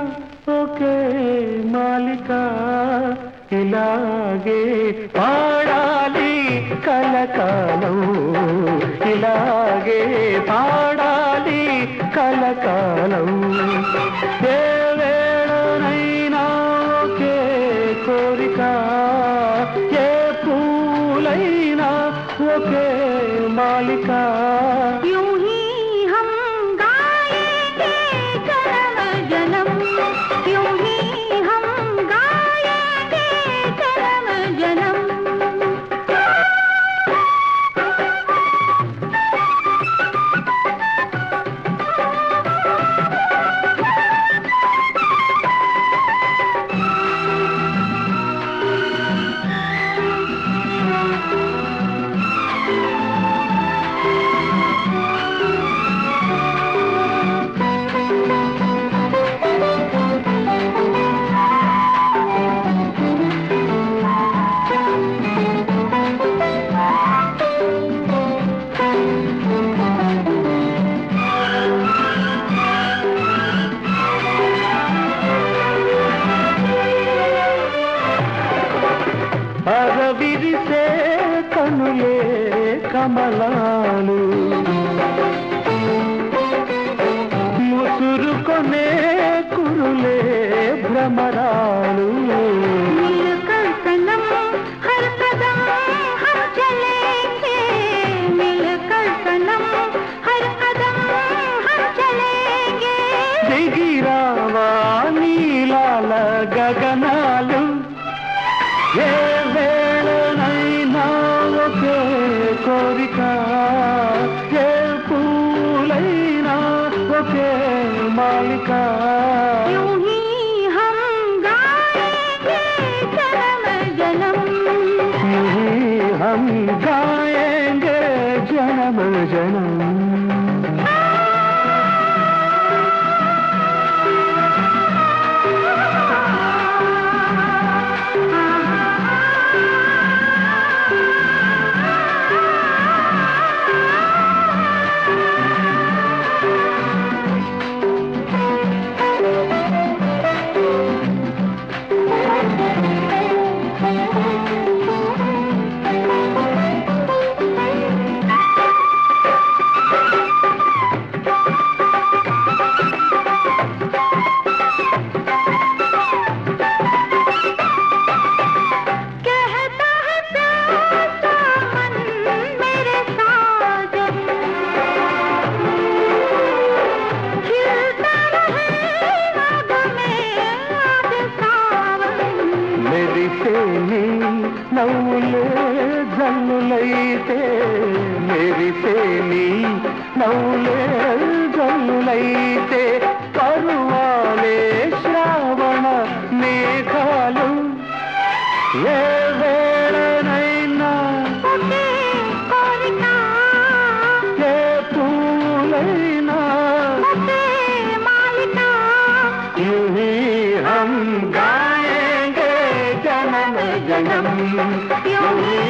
ఒకే మాలిక ఇలాగే పాడాలి కలకాలం ఇలాగే పాడాలి కలకాలం ఏ వేళనైనా ఒకే కోరిక ఏ పూలైనా ఒకే మాలిక यूं ही हम गाएंगे जन्म जन्म यूं ही हम गाएंगे जन्म जन्म అరవిరిసే కనులే కమలాలు ముసురుకొనే కురులే భ్రమరాలు मिलकर सनम हर कदम हम चलेंगे मिलकर सनम हर कदम हम चलेंगे దిగిరావా నీలాల గగనాలు ఏ వేళనైనా ఒకే కోరిక ఏ పూలైనా ఒకే మాలిక यूं ही हम गाएंगे जन्म जन्म यही हम गाएंगे जन्म जन्म कहता है प्यासा मन मेरे साजन खिलता रहे राग में आज सावन మెరిసేని నవ్వులే జల్లులైతే మెరిసేని నవ్వులే జల్లులైతే పరువాలే శ్రావణ మేఘాలు ఏ వేళనైనా ఒకే కోరిక ఏ పూలైనా ఒకే మాలిక యూహీ హం గాయేంగే జనమ జనం यूं ही